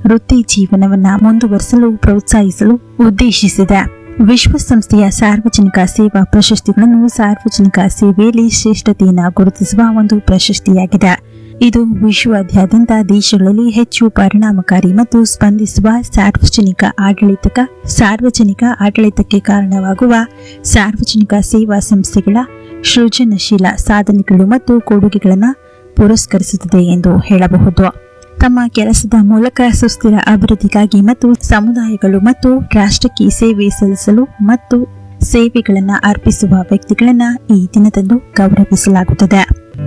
ವೃತ್ತಿ ಜೀವನವನ್ನ ಮುಂದುವರಿಸಲು ಪ್ರೋತ್ಸಾಹಿಸಲು ಉದ್ದೇಶಿಸಿದೆ ವಿಶ್ವಸಂಸ್ಥೆಯ ಸಾರ್ವಜನಿಕ ಸೇವಾ ಪ್ರಶಸ್ತಿಗಳನ್ನು ಸಾರ್ವಜನಿಕ ಸೇವೆಯಲ್ಲಿ ಶ್ರೇಷ್ಠತೆಯನ್ನು ಗುರುತಿಸುವ ಒಂದು ಪ್ರಶಸ್ತಿಯಾಗಿದೆ ಇದು ವಿಶ್ವಾದ್ಯಂತ ದೇಶಗಳಲ್ಲಿ ಹೆಚ್ಚು ಪರಿಣಾಮಕಾರಿ ಮತ್ತು ಸ್ಪಂದಿಸುವ ಸಾರ್ವಜನಿಕ ಆಡಳಿತಕ ಸಾರ್ವಜನಿಕ ಆಡಳಿತಕ್ಕೆ ಕಾರಣವಾಗುವ ಸಾರ್ವಜನಿಕ ಸೇವಾ ಸಂಸ್ಥೆಗಳ ಸೃಜನಶೀಲ ಸಾಧನೆಗಳು ಮತ್ತು ಕೊಡುಗೆಗಳನ್ನು ಪುರಸ್ಕರಿಸುತ್ತದೆ ಎಂದು ಹೇಳಬಹುದು ತಮ್ಮ ಕೆಲಸದ ಮೂಲಕ ಸುಸ್ಥಿರ ಅಭಿವೃದ್ಧಿಗಾಗಿ ಮತ್ತು ಸಮುದಾಯಗಳು ಮತ್ತು ರಾಷ್ಟ್ರಕ್ಕೆ ಸೇವೆ ಸಲ್ಲಿಸಲು ಮತ್ತು ಸೇವೆಗಳನ್ನು ಅರ್ಪಿಸುವ ವ್ಯಕ್ತಿಗಳನ್ನು ಈ ದಿನದಂದು ಗೌರವಿಸಲಾಗುತ್ತದೆ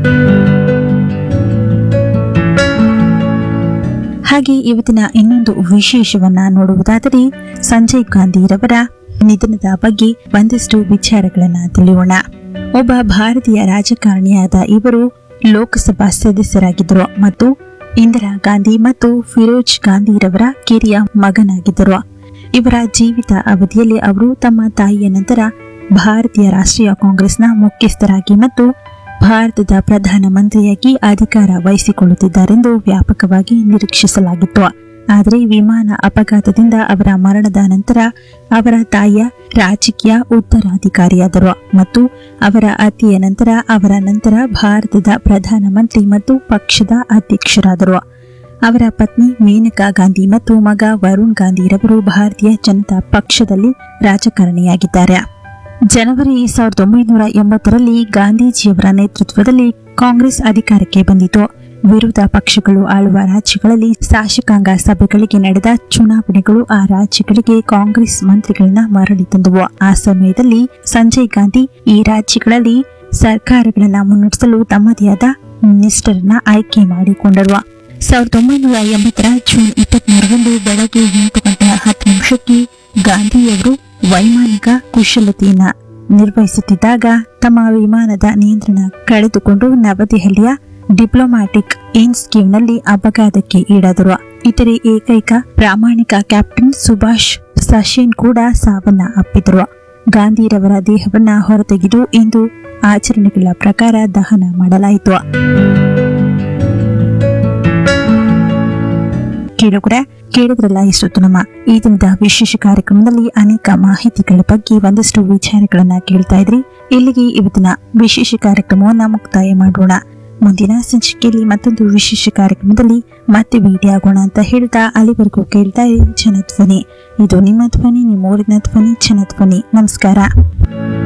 ಹಾಗೆ ಇವತ್ತಿನ ಇನ್ನೊಂದು ವಿಶೇಷವನ್ನ ನೋಡುವುದಾದರೆ ಸಂಜಯ್ ಗಾಂಧಿರವರ ನಿಧನದ ಬಗ್ಗೆ ಒಂದಷ್ಟು ವಿಚಾರಗಳನ್ನ ತಿಳಿಯೋಣ ಒಬ್ಬ ಭಾರತೀಯ ರಾಜಕಾರಣಿಯಾದ ಇವರು ಲೋಕಸಭಾ ಸದಸ್ಯರಾಗಿದ್ದರು ಮತ್ತು ಇಂದಿರಾ ಗಾಂಧಿ ಮತ್ತು ಫಿರೋಜ್ ಗಾಂಧಿರವರ ಕಿರಿಯ ಮಗನಾಗಿದ್ದರು ಇವರ ಜೀವಿತ ಅವಧಿಯಲ್ಲಿ ಅವರು ತಮ್ಮ ತಾಯಿಯ ನಂತರ ಭಾರತೀಯ ರಾಷ್ಟ್ರೀಯ ಕಾಂಗ್ರೆಸ್ನ ಮುಖ್ಯಸ್ಥರಾಗಿ ಮತ್ತು ಭಾರತದ ಪ್ರಧಾನಮಂತ್ರಿಯಾಗಿ ಅಧಿಕಾರ ವಹಿಸಿಕೊಳ್ಳುತ್ತಿದ್ದಾರೆಂದು ವ್ಯಾಪಕವಾಗಿ ನಿರೀಕ್ಷಿಸಲಾಗಿತ್ತು ಆದರೆ ವಿಮಾನ ಅಪಘಾತದಿಂದ ಅವರ ಮರಣದ ನಂತರ ಅವರ ತಾಯಿಯ ರಾಜಕೀಯ ಉತ್ತರಾಧಿಕಾರಿಯಾದರು ಮತ್ತು ಅವರ ಅತ್ತೆಯ ನಂತರ ಅವರ ನಂತರ ಭಾರತದ ಪ್ರಧಾನಮಂತ್ರಿ ಮತ್ತು ಪಕ್ಷದ ಅಧ್ಯಕ್ಷರಾದರು ಅವರ ಪತ್ನಿ ಮೇನಕಾ ಗಾಂಧಿ ಮತ್ತು ಮಗ ವರುಣ್ ಗಾಂಧಿರವರು ಭಾರತೀಯ ಜನತಾ ಪಕ್ಷದಲ್ಲಿ ರಾಜಕಾರಣಿಯಾಗಿದ್ದಾರೆ ಜನವರಿ ಸಾವಿರದ ಒಂಬೈನೂರ ಎಂಬತ್ತರಲ್ಲಿ ಗಾಂಧೀಜಿಯವರ ನೇತೃತ್ವದಲ್ಲಿ ಕಾಂಗ್ರೆಸ್ ಅಧಿಕಾರಕ್ಕೆ ಬಂದಿತು ವಿರೋಧ ಪಕ್ಷಗಳು ಆಳುವ ರಾಜ್ಯಗಳಲ್ಲಿ ಶಾಸಕಾಂಗ ಸಭೆಗಳಿಗೆ ನಡೆದ ಚುನಾವಣೆಗಳು ಆ ರಾಜ್ಯಗಳಿಗೆ ಕಾಂಗ್ರೆಸ್ ಮಂತ್ರಿಗಳನ್ನ ಮರಳಿ ತಂದವು ಆ ಸಮಯದಲ್ಲಿ ಸಂಜಯ್ ಗಾಂಧಿ ಈ ರಾಜ್ಯಗಳಲ್ಲಿ ಸರ್ಕಾರಗಳನ್ನ ಮುನ್ನಡೆಸಲು ತಮ್ಮದೇ ಆದ ಮಿನಿಸ್ಟರ್ನ ಆಯ್ಕೆ ಮಾಡಿಕೊಂಡರು ಸಾವಿರದ ಒಂಬೈನೂರ ಎಂಬತ್ತರ ಜೂನ್ ಇಪ್ಪತ್ಮೂರರಂದು ಬೆಳಗ್ಗೆ ಎಂಟು ಗಂಟೆ ಹತ್ತು ನಿಮಿಷಕ್ಕೆ ಗಾಂಧಿಯವರು ವೈಮಾನಿಕ ಕುಶಲತೆಯನ್ನ ನಿರ್ವಹಿಸುತ್ತಿದ್ದಾಗ ತಮ್ಮ ವಿಮಾನದ ನಿಯಂತ್ರಣ ಕಳೆದುಕೊಂಡು ನವದೆಹಲಿಯ ಡಿಪ್ಲೊಮ್ಯಾಟಿಕ್ ನಲ್ಲಿ ಅಪಘಾತಕ್ಕೆ ಈಡಾದರು ಇತರೆ ಏಕೈಕ ಪ್ರಾಮಾಣಿಕ ಕ್ಯಾಪ್ಟನ್ ಸುಭಾಷ್ ಸಶೇನ್ ಕೂಡ ಸಾವನ್ನ ಅಪ್ಪಿದರು ಗಾಂಧಿರವರ ದೇಹವನ್ನ ಹೊರತೆಗೆದು ಇಂದು ಆಚರಣೆಗಳ ಪ್ರಕಾರ ದಹನ ಮಾಡಲಾಯಿತು ಕೇಳುಗರೆ ಕೇಳಿದ್ರಲ್ಲ ಇಷ್ಟೊತ್ತು ನಮ್ಮ ಈ ದಿನದ ವಿಶೇಷ ಕಾರ್ಯಕ್ರಮದಲ್ಲಿ ಅನೇಕ ಮಾಹಿತಿಗಳ ಬಗ್ಗೆ ಒಂದಷ್ಟು ವಿಚಾರಗಳನ್ನ ಕೇಳ್ತಾ ಇದ್ರಿ ಇಲ್ಲಿಗೆ ಇವತ್ತಿನ ವಿಶೇಷ ಕಾರ್ಯಕ್ರಮವನ್ನ ಮುಕ್ತಾಯ ಮಾಡೋಣ ಮುಂದಿನ ಸಂಚಿಕೆಯಲ್ಲಿ ಮತ್ತೊಂದು ವಿಶೇಷ ಕಾರ್ಯಕ್ರಮದಲ್ಲಿ ಮತ್ತೆ ಭೇಟಿ ಆಗೋಣ ಅಂತ ಹೇಳ್ತಾ ಅಲ್ಲಿವರೆಗೂ ಕೇಳ್ತಾ ಇರಿ ಜನಧ್ವನಿ ಇದು ನಿಮ್ಮ ಧ್ವನಿ ನಿಮ್ಮ ಊರಿನ ಧ್ವನಿ ಜನಧ್ವನಿ ನಮಸ್ಕಾರ